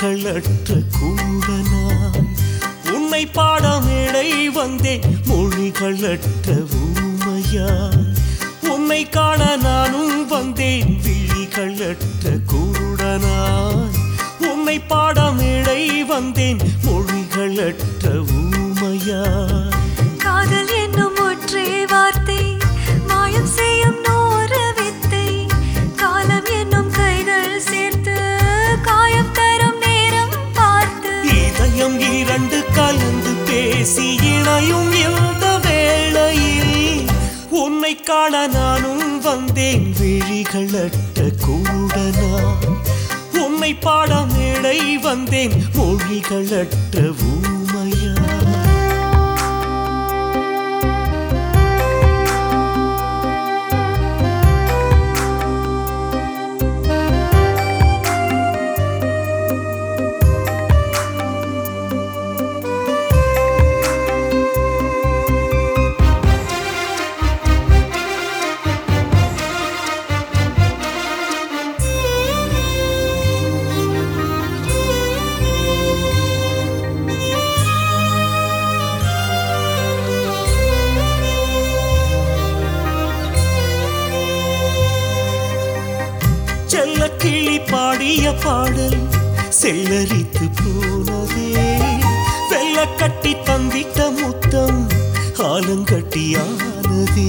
விழிகளற்ற கூடனாய் உன்னை பாடமேடை வந்தேன் மொழிகளற்ற ஊமையாய் உன்னை காண நானும் வந்தேன் விழிகளற்ற கூடனாய் உன்னை பாடமேடை வந்தேன் மொழிகளற்ற ஊமையாய் காதல் என்னும் ஒற்றே வார்த்தை மாயம் செய்யும் நூறு வித்தை காலம் என்னும் கைகள் சேர்த்து காயம் தரும் நேரம் பார்த்து இதயம் இரண்டு கலந்து பேசி இணையும் இந்த வேளையில் உன்னை காண நானும் வந்தேன் விழிகளற்ற கூடனா உன்னை பாட மேடை வந்தேன் மொழிகளற்ற ஊமையா செல்ல கிளி பாடிய பாடல் செல்லரித்து போனதே வெள்ள கட்டி தந்திட்ட முத்தம் ஆலங்கட்டியானதே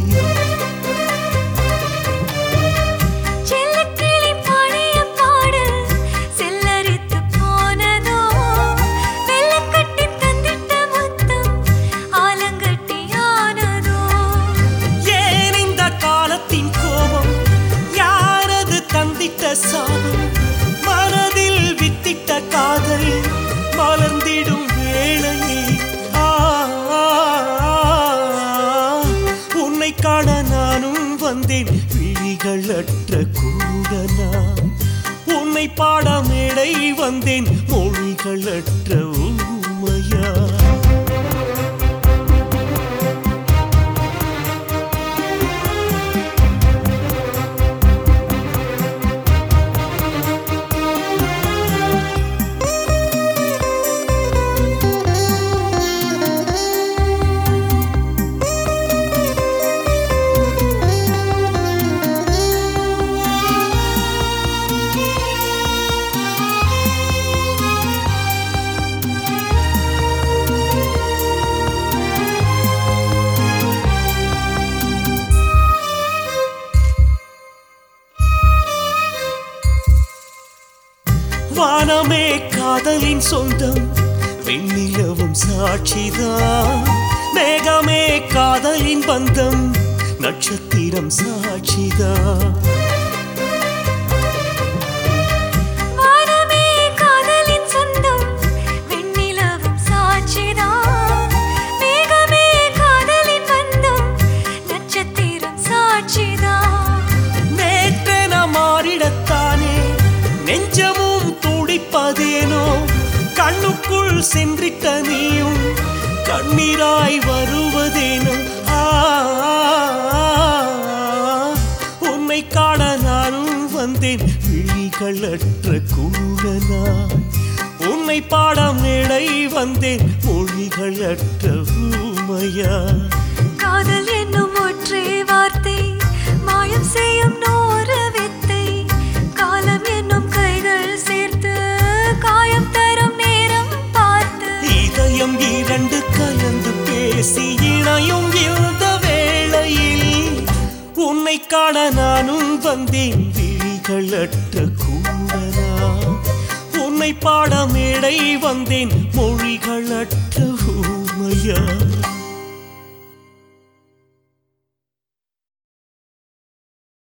செல்லக்கிளி பாடிய பாடல் செல்லரித்து போனதோ வெள்ளக்கட்டி தந்திட்ட முத்தம் ஆலங்கட்டியானதோ ஏன் இந்த காலத்தின் கோபம் யாரது தந்திட்ட சாபம் மனதில் வித்திட்ட காதல் மலர்ந்திடும் வேளையில் ஆ, ஆ, ஆ, உன்னை காண நானும் வந்தேன் விழிகளற்ற கூடனா உன்னை பாட மேடை வந்தேன் மொழிகளற்ற ஊமையா வானமே காதலின் சொந்தம் வெண்ணிலவும் சாட்சிதான் மேகமே காதலின் பந்தம் நட்சத்திரம் சாட்சிதான் வானமே காதலின் சொந்தம் வெண்ணிலவும் சாட்சிதான் மேகமே காதலின் பந்தம் நட்சத்திரம் சாட்சிதான் நேற்றென மாறிடத்தானே நெஞ்சமும் துடிப்பதேனோ கண்ணுக்குள் சென்றிட்ட நீயும் கண்ணீராய் வருவதேனோ ஆ, ஆ, ஆ, உன்னை காண நானும் வந்தேன் விழிகளற்ற கூடனாய் உன்னை பாட மேடை வந்தேன் மொழிகளற்ற ஊமையா காதல் என்னும் ஒற்றே வார்த்தை மாயம் செய்யும் நூறு வித்தை காலம் என்னும் கைகள் சேர்த்து காயம் தரும் நேரம் பார்த்து இதயம் இரண்டு கலந்து பேசி இணையும் இந்த வேளையில் உன்னை காண நானும் வந்தேன் விழிகளற்ற கூடனா உன்னை பாட மேடை வந்தேன் மொழிகளற்ற ஊமையா